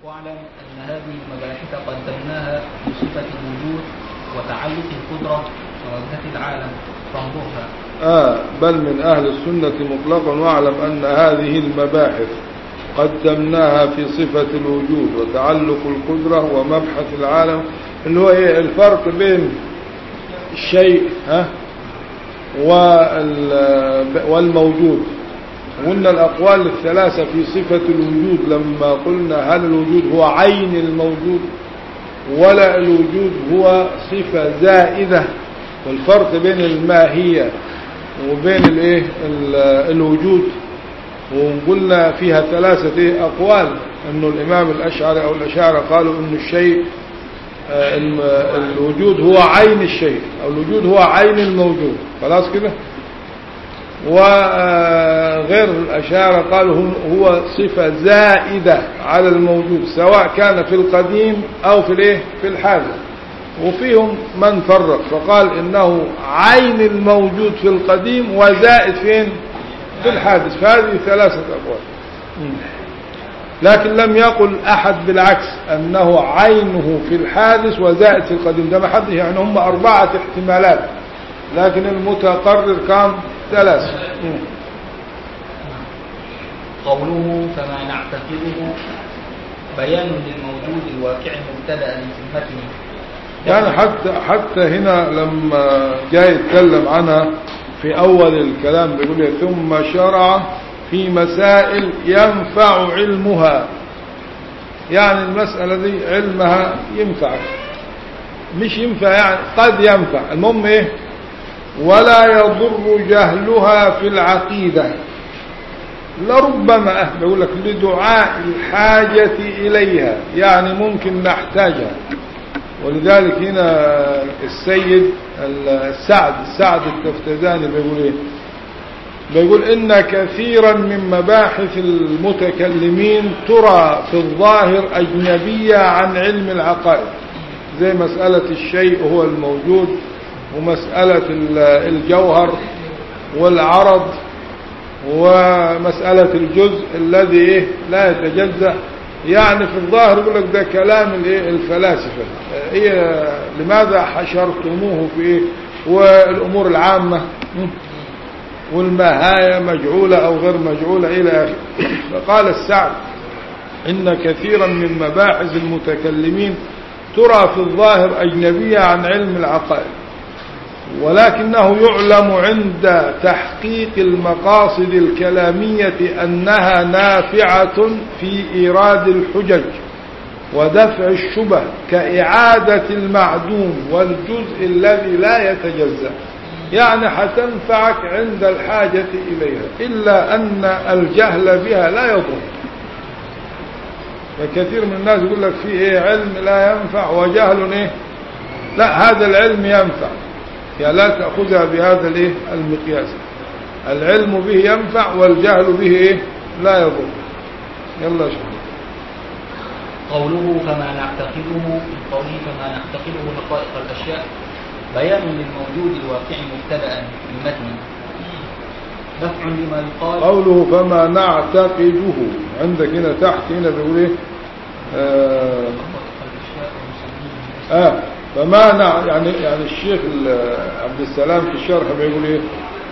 واعلم أن هذه المباحث قدمناها بصفة الوجود وتعلق القدرة ووجهة العالم فانظرها آه بل من أهل السنة مطلقا واعلم أن هذه المباحث قدمناها في صفة الوجود وتعلق القدرة ومبحث العالم اللي هو إيه الفرق بين الشيء ها وال- والموجود قلنا الأقوال الثلاثة في صفة الوجود لما قلنا هل الوجود هو عين الموجود ولا الوجود هو صفة زائدة والفرق بين الماهية وبين الايه ال- الوجود وقلنا فيها ثلاثة إيه أقوال أنه الإمام الأشعري أو الأشاعرة قالوا أن الشيء آه، الم- الوجود هو عين الشيء أو الوجود هو عين الموجود خلاص كده وغير الأشاعرة قالوا هو- هو صفة زائدة على الموجود سواء كان في القديم أو في الايه في الحادث وفيهم من فرق فقال إنه عين الموجود في القديم وزائد فين في الحادث فهذه ثلاثة أقوال لكن لم يقل أحد بالعكس أنه عينه في الحادث وزائد في القديم ده ما حد يعني هم أربعة احتمالات لكن المتقرر كان ثلاثة مم. قوله فما نعتقده بيان للموجود الواقع مبتدأ في المتن يعني حتى حتى هنا لما جاي يتكلم عنها في أول الكلام بيقول لي ثم شرع في مسائل ينفع علمها يعني المسألة دي علمها ينفع مش ينفع يعني قد ينفع المهم ايه ولا يضر جهلها في العقيدة لربما بيقول لك لدعاء الحاجة إليها يعني ممكن نحتاجها ولذلك هنا السيد السعد السعد التفتزاني بيقول ايه بيقول إن كثيرا من مباحث المتكلمين ترى في الظاهر أجنبية عن علم العقائد زي مسألة الشيء هو الموجود ومسألة الجوهر والعرض ومسألة الجزء الذي إيه لا يتجزأ يعني في الظاهر يقول لك ده كلام الايه الفلاسفة إيه لماذا حشرتموه في إيه والأمور العامة والمهاية مجعولة أو غير مجعولة إلى آخره فقال السعد إن كثيرا من مباحث المتكلمين ترى في الظاهر أجنبية عن علم العقائد ولكنه يعلم عند تحقيق المقاصد الكلامية أنها نافعة في إيراد الحجج ودفع الشبه كإعادة المعدوم والجزء الذي لا يتجزأ يعني حتنفعك عند الحاجة إليها إلا أن الجهل بها لا يضر فكثير من الناس يقول لك في إيه علم لا ينفع وجهل إيه لا هذا العلم ينفع يعني لا تأخذها بهذا الإيه المقياس العلم به ينفع والجهل به إيه لا يضر يلا شوف قوله فما نعتقده من قوله فما نعتقده حقائق الأشياء بيان للموجود الواقع مبتدأ في المتن دفع لما يقال قوله فما نعتقده عندك هنا تحت هنا بيقول ايه آه, آه فما نع يعني يعني الشيخ عبد السلام في الشرح بيقول ايه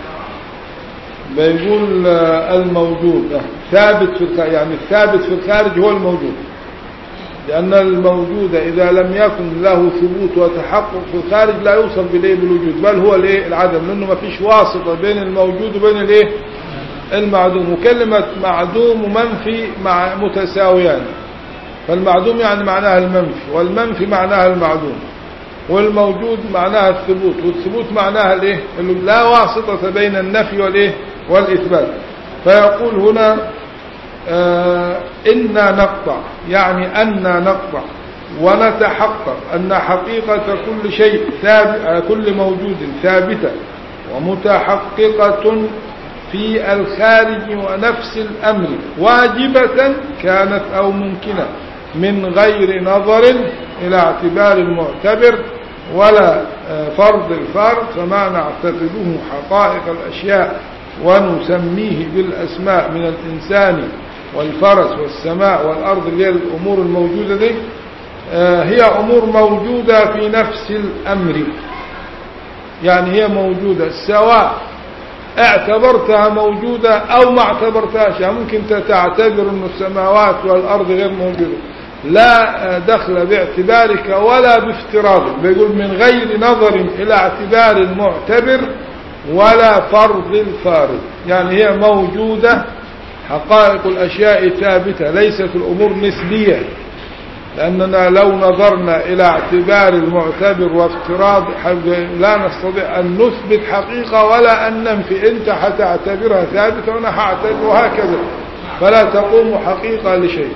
بيقول آه الموجود آه ثابت في الخارج يعني الثابت في الخارج هو الموجود لأن الموجود إذا لم يكن له ثبوت وتحقق في الخارج لا يوصل بالإيه بالوجود بل هو الإيه العدم لأنه ما فيش واسطة بين الموجود وبين الإيه المعدوم وكلمة معدوم ومنفي مع متساويان فالمعدوم يعني معناها المنفي والمنفي معناها المعدوم والموجود معناها الثبوت والثبوت معناها الإيه لا واسطة بين النفي والإيه والإثبات فيقول هنا آه إنا نقطع يعني أننا نقطع ونتحقق أن حقيقة كل شيء ثابت كل موجود ثابتة ومتحققة في الخارج ونفس الأمر واجبة كانت أو ممكنة من غير نظر إلى اعتبار المعتبر ولا فرض الفرض فما نعتقده حقائق الأشياء ونسميه بالأسماء من الإنسان والفرس والسماء والأرض اللي هي الأمور الموجودة دي آه، هي أمور موجودة في نفس الأمر يعني هي موجودة سواء اعتبرتها موجودة أو ما اعتبرتهاش يعني ممكن تعتبر أن السماوات والأرض غير موجودة لا دخل باعتبارك ولا بافتراضك بيقول من غير نظر إلى اعتبار المعتبر ولا فرض الفارض يعني هي موجودة حقائق الأشياء ثابتة ليست الأمور نسبية لأننا لو نظرنا إلى اعتبار المعتبر وافتراض لا نستطيع أن نثبت حقيقة ولا أن ننفي أنت حتعتبرها ثابتة وأنا حاعتبرها هكذا فلا تقوم حقيقة لشيء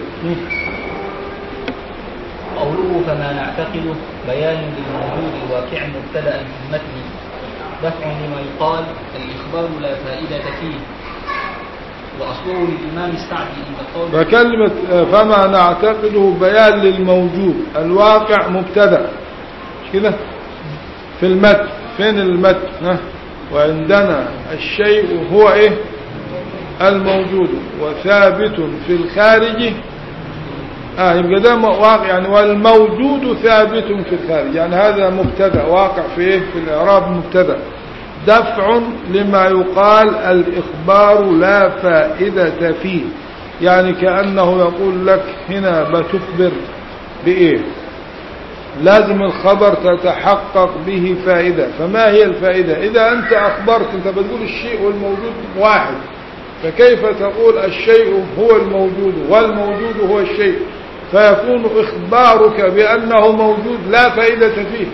قوله فما نعتقده بيان للموجود الواقع مبتدا في المتن دفع لما يقال الإخبار لا فائدة فيه وأصله للإمام السعدي عند قول فكلمة فما نعتقده بيان للموجود الواقع مبتدا مش كده في المتن فين المتن ها؟ وعندنا الشيء هو ايه الموجود وثابت في الخارج اه يبقى ده واقع يعني والموجود ثابت في الخارج يعني هذا مبتدا واقع في ايه في الاعراب مبتدا دفع لما يقال الإخبار لا فائدة فيه يعني كأنه يقول لك هنا بتخبر بإيه لازم الخبر تتحقق به فائدة فما هي الفائدة إذا أنت أخبرت أنت بتقول الشيء والموجود واحد فكيف تقول الشيء هو الموجود والموجود هو الشيء فيكون إخبارك بأنه موجود لا فائدة فيه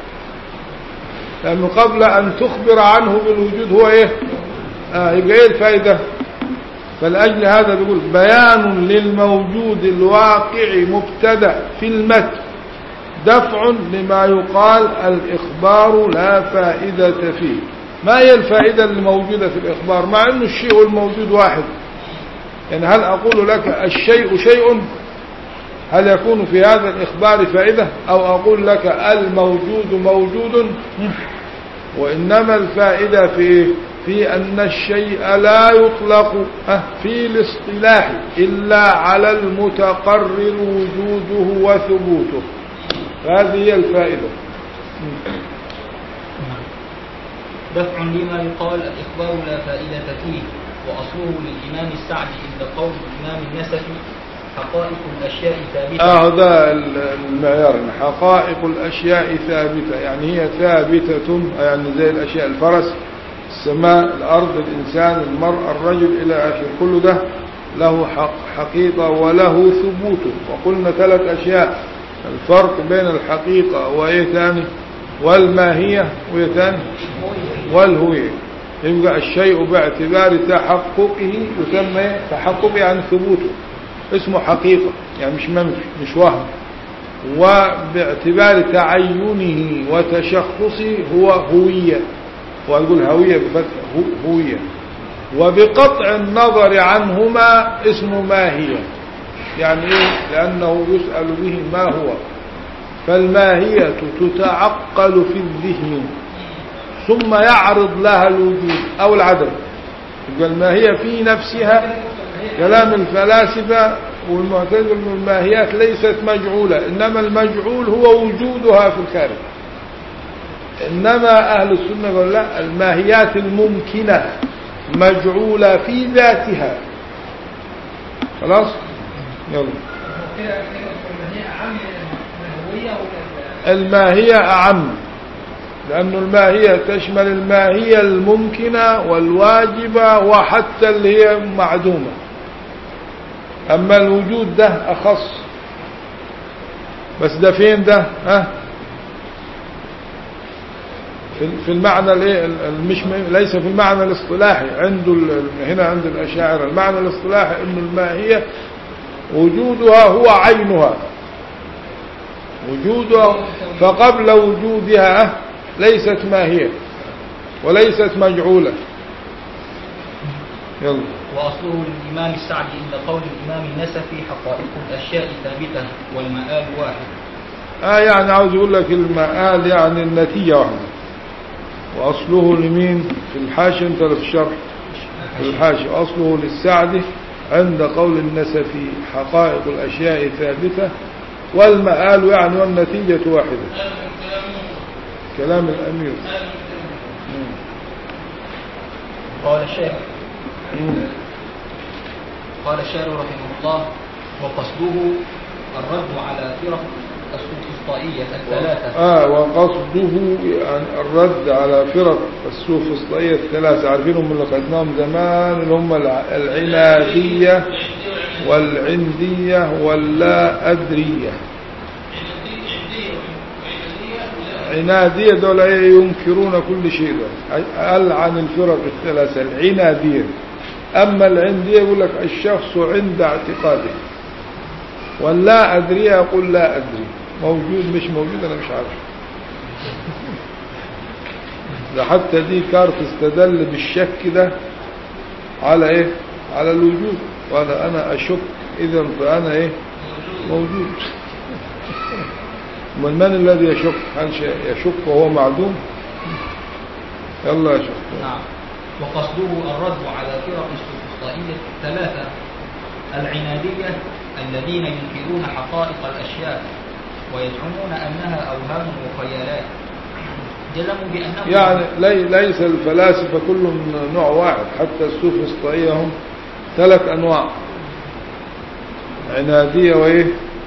لأنه قبل أن تخبر عنه بالوجود هو إيه آه يبقى إيه الفائدة فلأجل هذا بيقول بيان للموجود الواقع مبتدا في المتن دفع لما يقال الإخبار لا فائدة فيه ما هي الفائدة الموجودة في الإخبار مع أنه الشيء الموجود واحد يعني هل أقول لك الشيء شيء هل يكون في هذا الإخبار فائدة أو أقول لك الموجود موجود وإنما الفائدة في في أن الشيء لا يطلق في الاصطلاح إلا على المتقرر وجوده وثبوته هذه هي الفائدة دفع لما يقال الإخبار لا فائدة فيه وأصله للإمام السعدي عند قول الإمام النسفي حقائق الأشياء ثابتة آه ده المعيار حقائق الأشياء ثابتة يعني هي ثابتة يعني زي الأشياء الفرس السماء الأرض الإنسان المرء الرجل إلى آخر كل ده له حق حقيقة وله ثبوت وقلنا ثلاث أشياء الفرق بين الحقيقة وإيه ثاني والماهية وإيه ثاني والهوية يبقى الشيء باعتبار تحققه يسمى تحقق يعني ثبوته اسمه حقيقة يعني مش منفي مش وهم وباعتبار تعينه وتشخصه هو هوية وأقول هوية بفتح هوية وبقطع النظر عنهما اسمه ماهية يعني إيه؟ لأنه يسأل به ما هو فالماهية تتعقل في الذهن ثم يعرض لها الوجود أو العدم يبقى الماهية في نفسها كلام الفلاسفة والمعتزلة من الماهيات ليست مجعولة إنما المجعول هو وجودها في الخارج إنما أهل السنة يقول لا الماهيات الممكنة مجعولة في ذاتها خلاص يلا الماهية أعم لأن الماهية تشمل الماهية الممكنة والواجبة وحتى اللي هي معدومة أما الوجود ده أخص بس ده فين ده ها في المعنى مش ليس في المعنى الاصطلاحي عنده هنا عند الأشاعرة المعنى الاصطلاحي أن الماهية وجودها هو عينها وجودها فقبل وجودها ليست ماهية وليست مجعولة يلا وأصله للإمام السعدي عند قول الإمام النسفي حقائق الأشياء ثابتة والمآل واحد آه يعني عاوز يقول لك المآل يعني النتيجة واحدة وأصله لمين في الحاشية انت في الشرح في الحاشية أصله للسعدي عند قول النسفي حقائق الأشياء ثابتة والمآل يعني والنتيجة واحدة كلام الأمير مم. قال الشاعر مم. قال الشاعر رحمه الله وقصده الرد على فرق السلطائية الثلاثة آه وقصده يعني الرد على فرق السوفسطائية الثلاثة عارفينهم اللي خدناهم زمان اللي هم الع- العنادية والعندية واللا أدرية عنادية دول إيه ينكرون كل شيء ده قال عن الفرق الثلاثة العنادية أما العندية يقول لك الشخص عند اعتقاده واللا أدري يقول لا أدري موجود مش موجود أنا مش عارف ده حتى دي كارت استدل بالشك ده على ايه على الوجود وانا انا اشك اذا فانا ايه موجود من من الذي يشك هل شيء يشك وهو معدوم يلا يا شيخ نعم وقصده الرد على فرق السلطائية الثلاثة العنادية الذين ينكرون حقائق الأشياء ويزعمون أنها أوهام وخيالات جزموا بأنه يعني لي ليس الفلاسفة كلهم نوع واحد حتى السوفسطائية هم ثلاث أنواع عنادية وإيه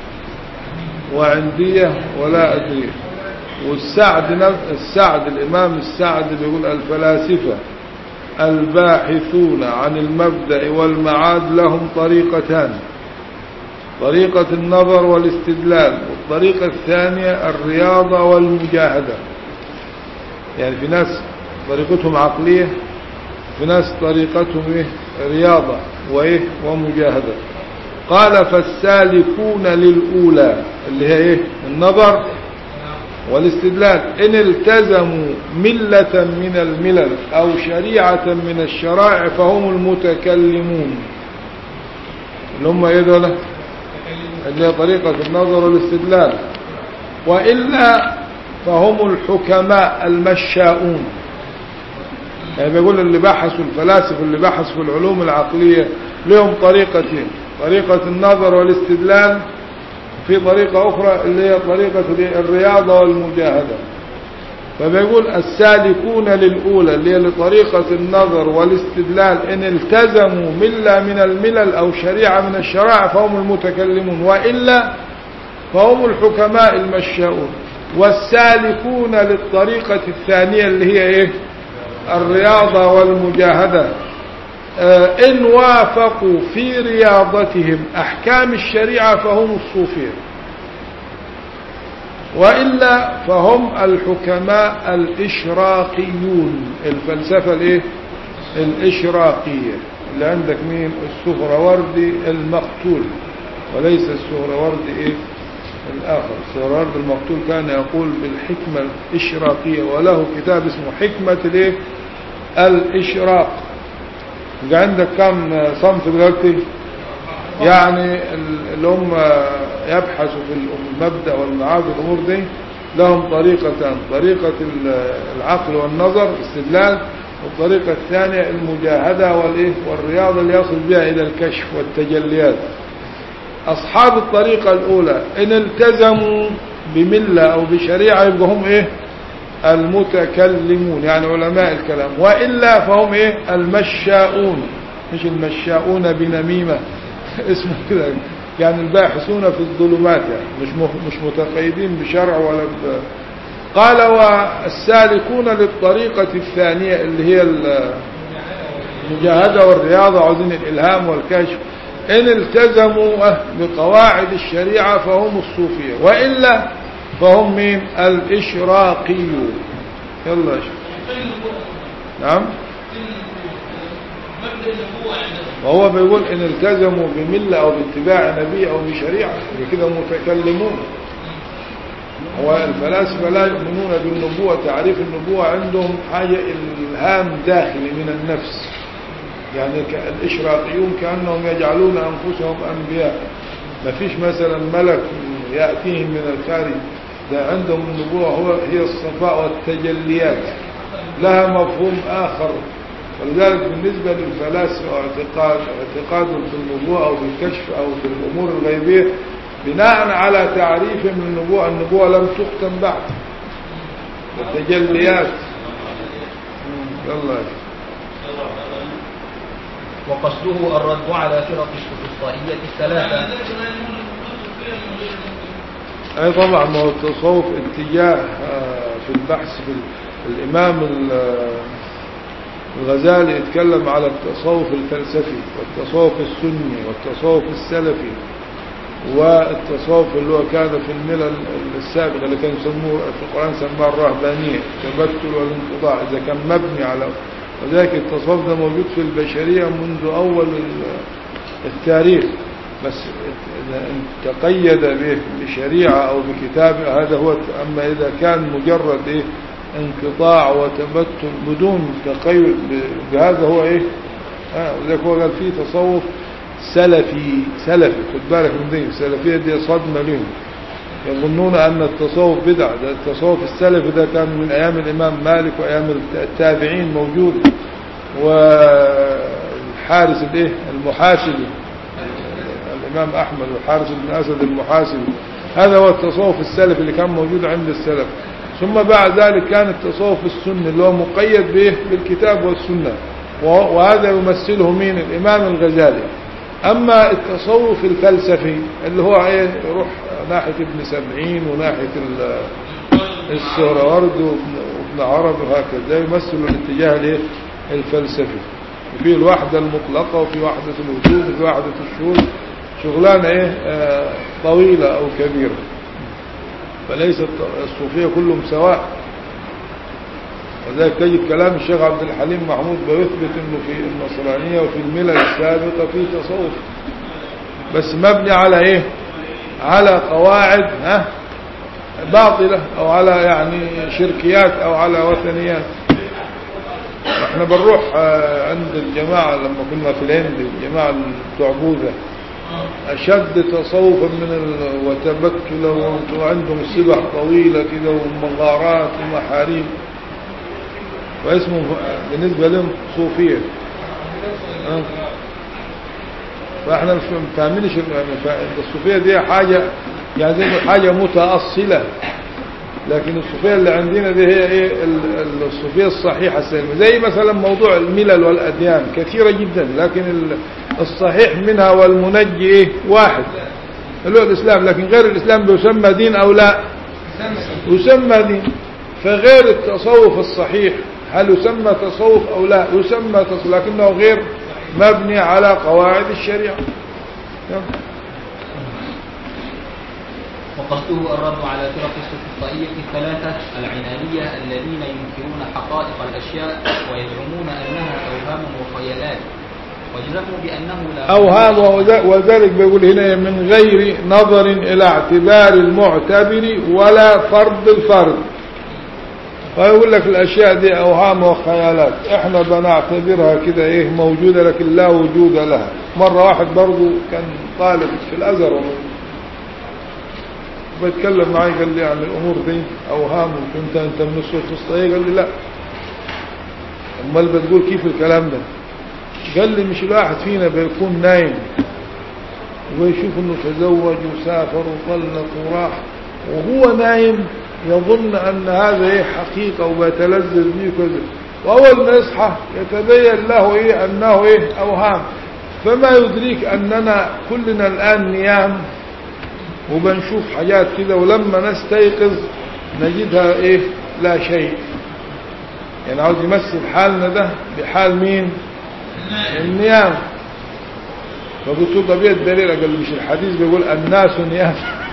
وعندية ولا أدري والسعد نف- السعد الإمام السعد بيقول الفلاسفة الباحثون عن المبدأ والمعاد لهم طريقتان طريقة النظر والاستدلال والطريقة الثانية الرياضة والمجاهدة يعني في ناس طريقتهم عقلية في ناس طريقتهم إيه؟ رياضة وإيه ومجاهدة قال فالسالكون للأولى اللي هي إيه النظر والاستدلال إن التزموا ملة من الملل أو شريعة من الشرائع فهم المتكلمون اللي هم إيه دول اللي هي طريقة النظر والاستدلال وإلا فهم الحكماء المشاؤون يعني بيقول اللي بحثوا الفلاسفة اللي بحثوا في العلوم العقلية لهم طريقتين طريقة النظر والاستدلال في طريقة أخرى اللي هي طريقة الرياضة والمجاهدة فبيقول السالكون للأولى اللي هي لطريقة النظر والاستدلال إن التزموا ملة من الملل أو شريعة من الشرائع فهم المتكلمون وإلا فهم الحكماء المشاؤون والسالكون للطريقة الثانية اللي هي إيه الرياضة والمجاهدة آه إن وافقوا في رياضتهم أحكام الشريعة فهم الصوفية وإلا فهم الحكماء الإشراقيون الفلسفة الإيه الإشراقية اللي عندك مين السهروردي المقتول وليس السهروردي إيه الآخر السهروردي المقتول كان يقول بالحكمة الإشراقية وله كتاب اسمه حكمة الإيه الإشراق يبقى عندك كم صنف دلوقتي يعني اللي هم يبحثوا في المبدأ والمعاد والأمور دي لهم طريقتان طريقة العقل والنظر استدلال والطريقة الثانية المجاهدة والإيه والرياضة اللي يصل بها إلى الكشف والتجليات أصحاب الطريقة الأولى إن التزموا بملة أو بشريعة يبقى هم إيه المتكلمون يعني علماء الكلام وإلا فهم إيه المشاؤون مش المشاؤون بنميمة اسمه كده يعني الباحثون في الظلمات يعني مش مش متقيدين بشرع ولا ب... قال والسالكون للطريقة الثانية اللي هي المجاهدة والرياضة عاوزين الإلهام والكشف إن التزموا بقواعد الشريعة فهم الصوفية وإلا فهم مين الإشراقيون يلا يا شيخ نعم وهو بيقول إن التزموا بملة أو باتباع نبي أو بشريعة كده متكلمون هو الفلاسفة لا يؤمنون بالنبوة تعريف النبوة عندهم حاجة إلهام داخلي من النفس يعني الإشراقيون كأنهم يجعلون أنفسهم أنبياء ما فيش مثلا ملك يأتيهم من الخارج ده عندهم النبوة هو هي الصفاء والتجليات لها مفهوم آخر ولذلك بالنسبة للفلاسفة واعتقاد اعتقادهم في النبوة أو بالكشف أو بالأمور الغيبية بناء على تعريفهم للنبوة النبوة لم تختم بعد والتجليات يلا وقصده الرد على فرق السفسطائية الثلاثة أي طبعا ما هو التصوف اتجاه آه، في البحث بال- الإمام ال- الغزالي يتكلم على التصوف الفلسفي والتصوف السني والتصوف السلفي والتصوف اللي هو كان في الملل السابقة اللي كان يسموه في القرآن سماه الرهبانية التبتل والانقضاء إذا كان مبني على وذلك التصوف ده موجود في البشرية منذ أول ال- التاريخ بس إذا تقيد به بشريعة أو بكتاب هذا هو أما إذا كان مجرد إيه انقطاع وتبتل بدون تقيد ب- بهذا هو إيه آه وذلك هو قال فيه تصوف سلفي سلفي خد بالك من دي السلفية دي صدمة لهم يظنون أن التصوف بدعة ده التصوف السلفي ده كان من أيام الإمام مالك وأيام التابعين موجود والحارس الإيه المحاسبي الإمام أحمد والحارس بن أسد المحاسبي هذا هو التصوف السلفي اللي كان موجود عند السلف ثم بعد ذلك كان التصوف السني اللي هو مقيد به بالكتاب والسنة وه- وهذا يمثله مين الإمام الغزالي أما التصوف الفلسفي اللي هو إيه يروح ناحية ابن سبعين وناحية ال- السهروردي وابن وابن عربي وهكذا يمثل الاتجاه الايه الفلسفي وفي الوحدة المطلقة وفي وحدة الوجود وفي وحدة الشهود شغلانة ايه آه طويلة او كبيرة فليست الصوفية كلهم سواء وذلك تجد كلام الشيخ عبد الحليم محمود بيثبت انه في النصرانية وفي الملل السابقة في تصوف بس مبني على ايه على قواعد ها باطلة او على يعني شركيات او على وثنيات احنا بنروح آه، عند الجماعة لما كنا في الهند الجماعة بتوع بوذا أشد تصوفا من ال... وتبتلا و- وعندهم سبح طويلة كده ومغارات ومحاريب واسمه بالنسبة لهم صوفية آه. فاحنا مش فاهمينش الصوفية دي حاجة يعني زي ما حاجة متأصلة لكن الصوفية اللي عندنا دي هي ايه ال- ال- الصوفية الصحيحة السليمة زي مثلا موضوع الملل والأديان كثيرة جدا لكن ال- الصحيح منها والمنجي ايه واحد اللي هو الإسلام لكن غير الإسلام بيسمى دين أو لا يسمى دين فغير التصوف الصحيح هل يسمى تصوف أو لا يسمى تصوف لكنه غير مبني على قواعد الشريعة يلا. وقصده الرد على فرق السفسطائية الثلاثة العنانية الذين ينكرون حقائق الأشياء ويزعمون أنها أوهام وخيالات وجزموا بأنه لا أوهام وذ- وذلك بيقول هنا من غير نظر إلى اعتبار المعتبر ولا فرض الفرد ويقول لك الأشياء دي أوهام وخيالات إحنا بنعتبرها كده إيه موجودة لكن لا وجود لها مرة واحد برضو كان طالب في الأزهر بيتكلم معي قال لي يعني الأمور دي أوهام وكنت أنت من السوفسطائية قال لي لا أمال بتقول كيف الكلام ده قال لي مش الواحد فينا بيكون نايم ويشوف انه تزوج وسافر وطلق وراح وهو نايم يظن ان هذا ايه حقيقة وبيتلذذ بيه كذا واول ما يصحى يتبين له ايه انه ايه اوهام فما يدريك اننا كلنا الان نيام وبنشوف حاجات كده ولما نستيقظ نجدها ايه لا شيء يعني عاوز يمثل حالنا ده بحال مين النيام فقلت له طب ايه الدليل قال لي مش الحديث بيقول الناس نيام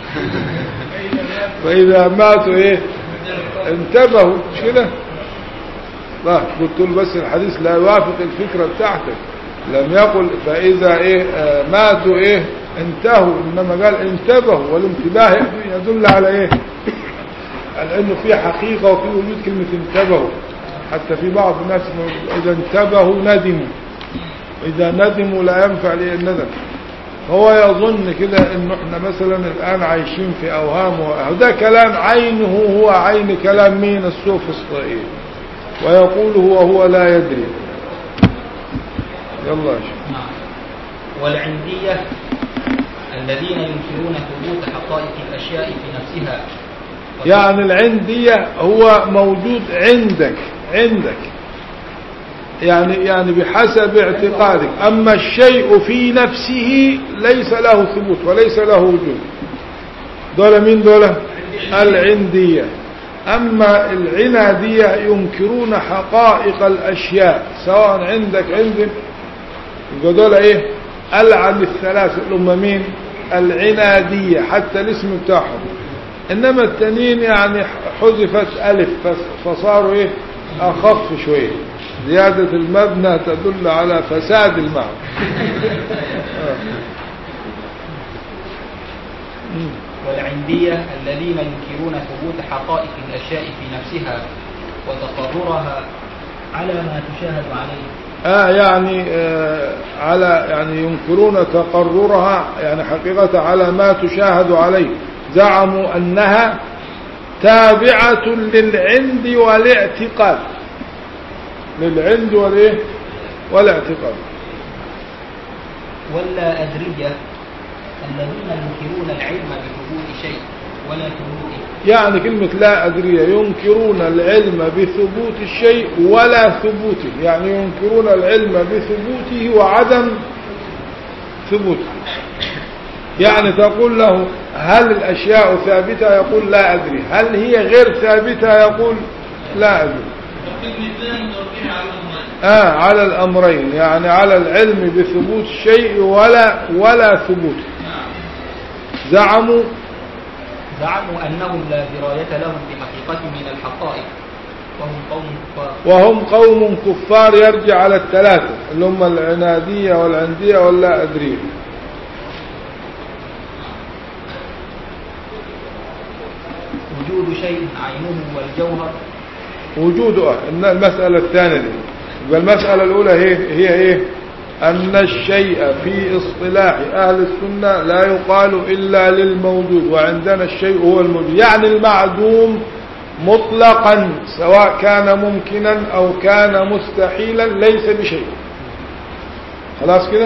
فاذا ماتوا ايه انتبهوا مش كده لا قلت له بس الحديث لا يوافق الفكرة بتاعتك لم يقل فاذا ايه آه ماتوا ايه انتهوا انما قال انتبهوا والانتباه يدل على ايه على انه في حقيقة وفي وجود كلمة انتبهوا حتى في بعض الناس إذا انتبهوا ندموا إذا ندموا لا ينفع لي الندم هو يظن كده انه احنا مثلا الان عايشين في اوهام وده كلام عينه هو عين كلام مين السوفسطائي ويقوله وهو لا يدري يلا يا شيخ نعم والعندية الذين ينكرون ثبوت حقائق الأشياء في نفسها يعني العندية هو موجود عندك عندك يعني يعني بحسب اعتقادك أما الشيء في نفسه ليس له ثبوت وليس له وجود دولة مين دولة العندية أما العنادية ينكرون حقائق الأشياء سواء عندك عندك يبقى دول إيه ألعن الثلاثة اللي هم مين العنادية حتى الاسم بتاعهم إنما التانيين يعني حذفت ألف فس- فصاروا إيه أخف شوية زيادة المبنى تدل على فساد المعنى آه. مم. والعندية الذين ينكرون ثبوت حقائق الأشياء في نفسها وتقررها على ما تشاهد عليه آه يعني آه على يعني ينكرون تقررها يعني حقيقة على ما تشاهد عليه زعموا أنها تابعة للعند والاعتقاد للعند والايه والاعتقاد ولا أدرية الذين ينكرون العلم بثبوت شيء ولا ثبوته يعني كلمة لا أدري ينكرون العلم بثبوت الشيء ولا ثبوته يعني ينكرون العلم بثبوته وعدم ثبوته يعني تقول له هل الأشياء ثابتة يقول لا أدري هل هي غير ثابتة يقول لا أدري آه على الأمرين يعني على العلم بثبوت الشيء ولا ولا ثبوته زعموا زعموا أنهم لا دراية لهم بحقيقة من الحقائق وهم قوم كفار وهم قوم كفار يرجع على الثلاثة اللي هم العنادية والعندية واللا أدري وجود شيء عينه والجوهر وجوده إن المسألة الثانية دي يبقى المسألة الأولى هي, هي إيه أن الشيء في اصطلاح أهل السنة لا يقال إلا للموجود وعندنا الشيء هو الموجود يعني المعدوم مطلقا سواء كان ممكنا أو كان مستحيلا ليس بشيء خلاص كده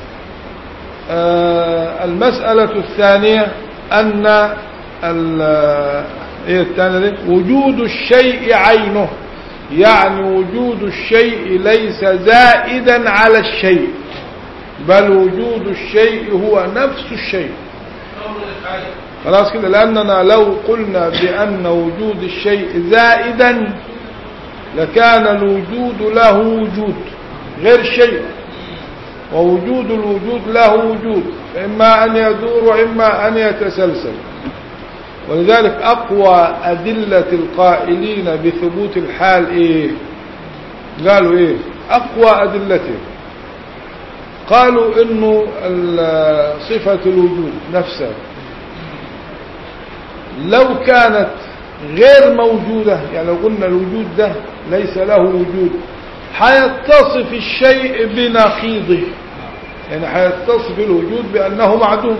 آه المسألة الثانية أن ال- ايه الثانية دي وجود الشيء عينه يعني وجود الشيء ليس زائدا على الشيء بل وجود الشيء هو نفس الشيء خلاص كده لأننا لو قلنا بأن وجود الشيء زائدا لكان الوجود له وجود غير شيء ووجود الوجود له وجود إما أن يدور وإما أن يتسلسل ولذلك أقوى أدلة القائلين بثبوت الحال إيه قالوا إيه أقوى أدلته قالوا إنه ال- صفة الوجود نفسها لو كانت غير موجودة يعني لو قلنا الوجود ده ليس له وجود حيتصف الشيء بنقيضه يعني حيتصف الوجود بأنه معدوم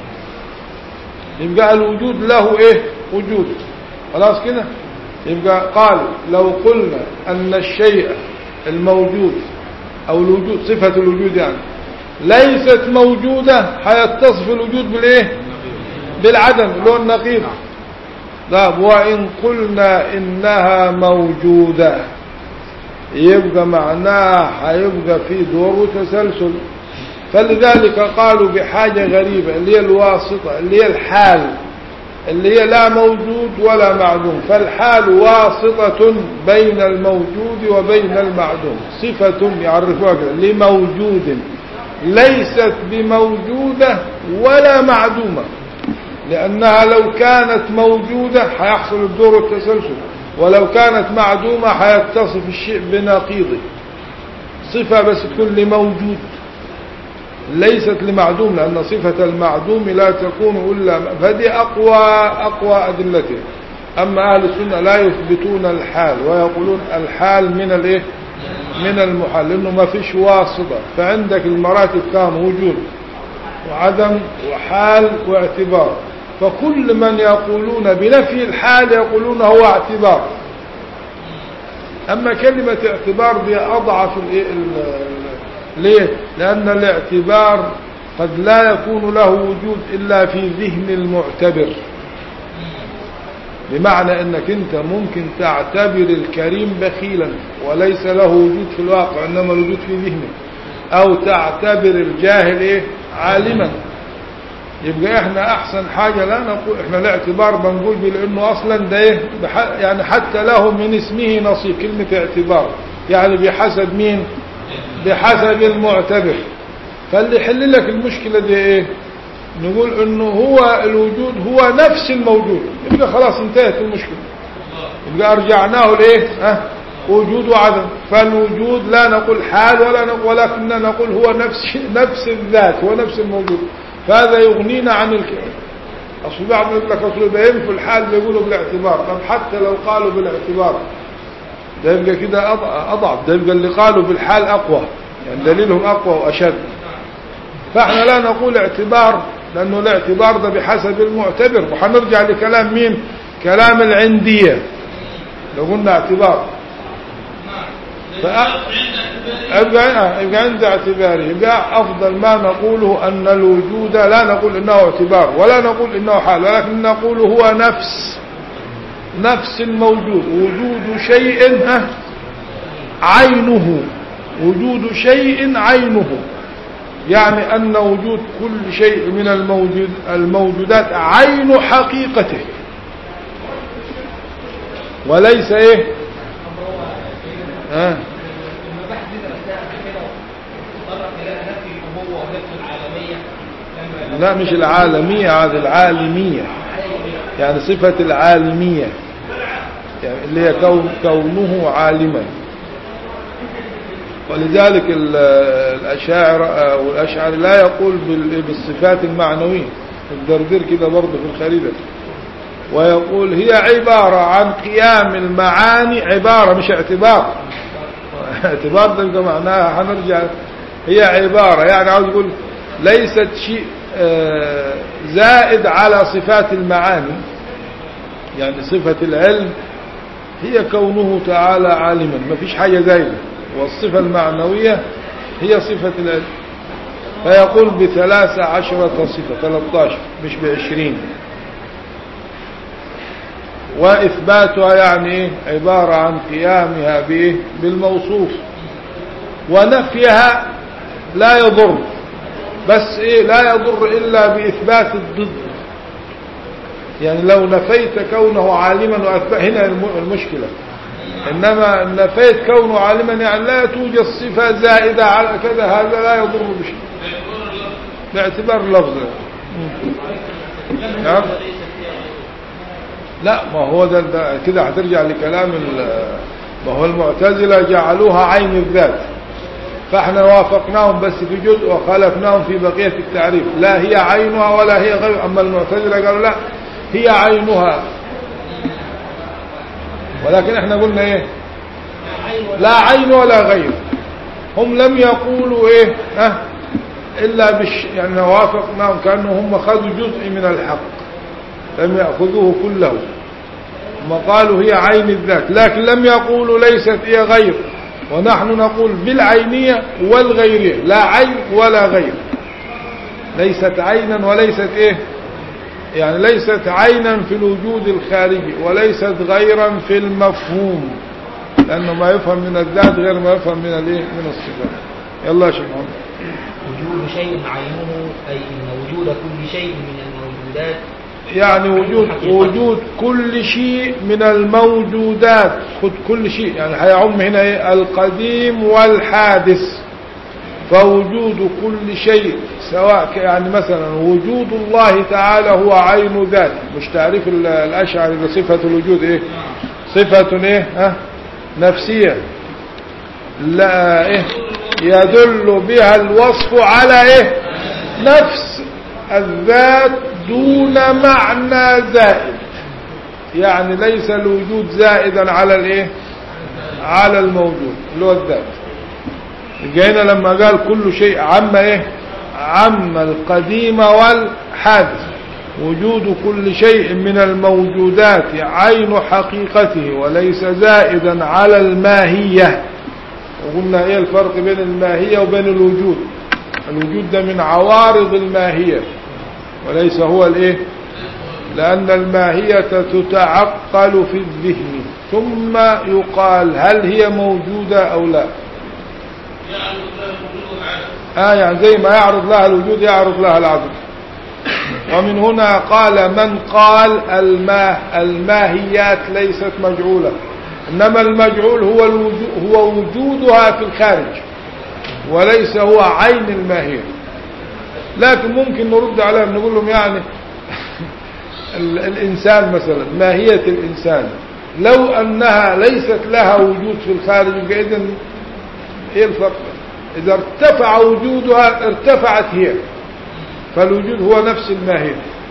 يبقى الوجود له ايه وجود خلاص كده يبقى قال لو قلنا ان الشيء الموجود او الوجود صفة الوجود يعني ليست موجودة حيتصف الوجود بالايه بالعدم اللي هو النقيض طيب وان قلنا انها موجودة يبقى معناها حيبقى في دور وتسلسل فلذلك قالوا بحاجة غريبة اللي هي الواسطة اللي هي الحال اللي هي لا موجود ولا معدوم فالحال واسطة بين الموجود وبين المعدوم صفة يعرفوها كده لموجود ليست بموجودة ولا معدومة لأنها لو كانت موجودة حيحصل الدور والتسلسل ولو كانت معدومة حيتصف الشيء بنقيضه صفة بس تكون لموجود ليست لمعدوم لأن صفة المعدوم لا تكون إلا فدي أقوى أقوى أدلته أما أهل السنة لا يثبتون الحال ويقولون الحال من الإيه من المحال لأنه ما فيش واسطة فعندك المراتب كام وجود وعدم وحال واعتبار فكل من يقولون بنفي الحال يقولون هو اعتبار أما كلمة اعتبار دي أضعف ال- ال- ليه لأن الاعتبار قد لا يكون له وجود إلا في ذهن المعتبر بمعنى أنك أنت ممكن تعتبر الكريم بخيلا وليس له وجود في الواقع إنما الوجود في ذهنه أو تعتبر الجاهل إيه عالما يبقى احنا احسن حاجة لا نقول احنا الاعتبار بنقول بيه لانه اصلا ده ايه بح- يعني حتى له من اسمه نصيب كلمة اعتبار يعني بحسب مين بحسب المعتبر فاللي يحل لك المشكلة دي ايه نقول انه هو الوجود هو نفس الموجود يبقى خلاص انتهت المشكلة يبقى ارجعناه لايه ها وجود وعدم فالوجود لا نقول حال ولا نقول ولكننا نقول هو نفس نفس الذات هو نفس الموجود فهذا يغنينا عن الكلام اصل بعض يقول لك اصل ده ينفوا الحال بيقولوا بالاعتبار طب حتى لو قالوا بالاعتبار ده يبقى كده أض- اضعف ده يبقى اللي قالوا بالحال اقوى يعني دليلهم اقوى واشد فاحنا لا نقول اعتبار لانه الاعتبار ده بحسب المعتبر وحنرجع لكلام مين كلام العندية لو قلنا اعتبار فأ... يبقى يبقى عند اعتباره يبقى أفضل ما نقوله أن الوجود لا نقول إنه اعتبار ولا نقول إنه حال ولكن نقول هو نفس نفس الموجود وجود شيء ها، عينه وجود شيء عينه يعني أن وجود كل شيء من الموجود الموجودات عين حقيقته وليس ايه ها المباحث دي درسناها قبل كده وتطرق الى نفي الابوه ونفي العالميه لما لا مش العالمية هذه العالمية يعني صفة العالمية يعني اللي هي كون كونه عالما ولذلك ال- الأشاعر أو الأشعر لا يقول بال- بالصفات المعنوية الدردير كده برضه في الخريدة ويقول هي عبارة عن قيام المعاني عبارة مش اعتبار اعتبار ده يبقى معناها هنرجع هي عبارة يعني عاوز يقول ليست شيء آه، زائد على صفات المعاني يعني صفة العلم هي كونه تعالى عالما ما فيش حاجة زايدة والصفة المعنوية هي صفة العلم فيقول بثلاثة عشرة صفة 13 مش بعشرين وإثباتها يعني إيه؟ عبارة عن قيامها بإيه؟ بالموصوف ونفيها لا يضر بس إيه لا يضر إلا بإثبات الضد يعني لو نفيت كونه عالما وأثبت هنا الم- المشكلة إنما نفيت كونه عالما يعني لا توجد صفة زائدة على كذا هذا لا يضر بشيء باعتبار اللفظ نعم لا ما هو ده, ده كده هترجع لكلام ال- ما هو المعتزلة جعلوها عين الذات فاحنا وافقناهم بس في جزء وخالفناهم في بقية التعريف لا هي عينها ولا هي غير أما المعتزلة قالوا لا هي عينها ولكن احنا قلنا ايه لا عين ولا غير هم لم يقولوا ايه ها الا بش يعني وافقناهم كانه هم خذوا جزء من الحق لم ياخذوه كله هم قالوا هي عين الذات لكن لم يقولوا ليست هي غير ونحن نقول بالعينيه والغيريه لا عين ولا غير ليست عينا وليست ايه يعني ليست عينا في الوجود الخارجي وليست غيرا في المفهوم لأنه ما يفهم من الذات غير ما يفهم من الايه من الصفات يلا يا شيخ محمد وجود شيء عينه أي إن وجود كل شيء من الموجودات يعني وجود وجود كل شيء من الموجودات خد كل شيء يعني هيعم هنا ايه القديم والحادث فوجود كل شيء سواء ك- يعني مثلا وجود الله تعالى هو عين ذات مش تعريف ال- الأشعري بصفة الوجود ايه صفة ايه ها نفسية لا ايه يدل بها الوصف على ايه نفس الذات دون معنى زائد يعني ليس الوجود زائدا على الايه على الموجود اللي هو الذات جينا لما قال كل شيء عم ايه عم القديم والحادث وجود كل شيء من الموجودات عين حقيقته وليس زائدا على الماهية وقلنا ايه الفرق بين الماهية وبين الوجود الوجود ده من عوارض الماهية وليس هو الايه لأن الماهية تتعقل في الذهن ثم يقال هل هي موجودة أو لا آه يعني زي ما يعرض لها الوجود يعرض لها العدم ومن هنا قال من قال الماه الماهيات ليست مجعولة إنما المجعول هو الوجود هو وجودها في الخارج وليس هو عين الماهية لكن ممكن نرد عليهم نقول لهم يعني ال- الإنسان مثلا ماهية الإنسان لو أنها ليست لها وجود في الخارج يبقى إذن إيه الفرق إذا ارتفع وجودها ارتفعت هي فالوجود هو نفس الماهية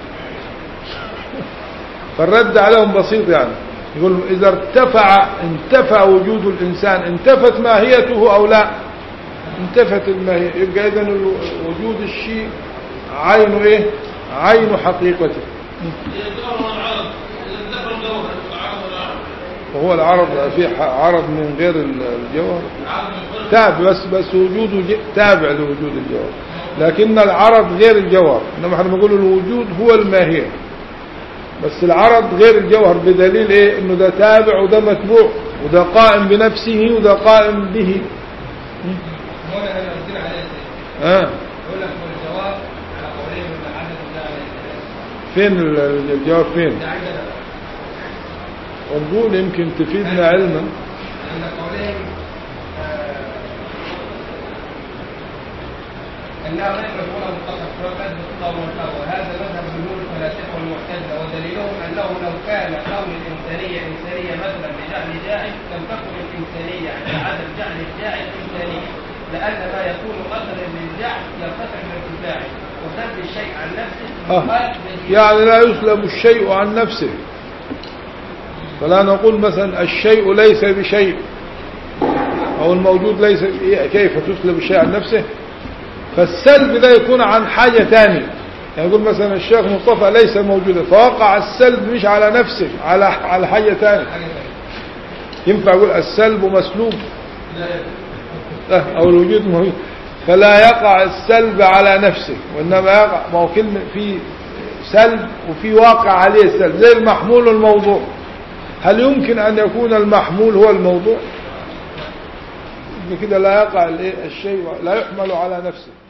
فالرد عليهم بسيط يعني يقول إذا ارتفع انتفع وجود الإنسان انتفت ماهيته أو لا انتفت الماهية يبقى إذن وجود الشيء عين إيه عين حقيقته وهو العرض في ح- عرض من غير ال- الجوهر تابع بس بس وجوده ج- تابع لوجود الجوهر لكن العرض غير الجوهر انما احنا بنقول الوجود هو الماهية بس العرض غير الجوهر بدليل ايه انه ده تابع وده متبوع وده قائم بنفسه وده قائم به هنا انا قلت عليه ازاي؟ اه يقول لك والجواب على قولين من عدد الله عليه السلام فين ال- الجواب فين ده عندنا ونقول يمكن تفيدنا علما عند قولين انها غير مفعوله مطلقه فقد بالقول والقول وهذا مذهب جمهور الفلاسفه والمعتزله ودليلهم انه لو كان قول الانسانيه انسانيه مثلا لجعل جاعل لم تكن الانسانيه عند عدم جعل الجاعل انسانيه لان ما يكون اثرا للجعل يرتفع بارتفاعه وسلب الشيء عن نفسه آه. يقال بديهي. يعني لا يسلب الشيء عن نفسه فلا نقول مثلا الشيء ليس بشيء أو الموجود ليس كيف تسلب الشيء عن نفسه فالسلب ده يكون عن حاجة ثانية يعني يقول مثلا الشيخ مصطفى ليس موجودا فوقع السلب مش على نفسه على على حاجة ثانية حاجه ثانيه ينفع يقول السلب مسلوب لا لا، أو الوجود موجود فلا يقع السلب على نفسه وإنما يقع ما هو كلمة في سلب وفي واقع عليه السلب زي المحمول والموضوع هل يمكن أن يكون المحمول هو الموضوع؟ كده لا يقع الإيه؟ الشيء لا يحمل على نفسه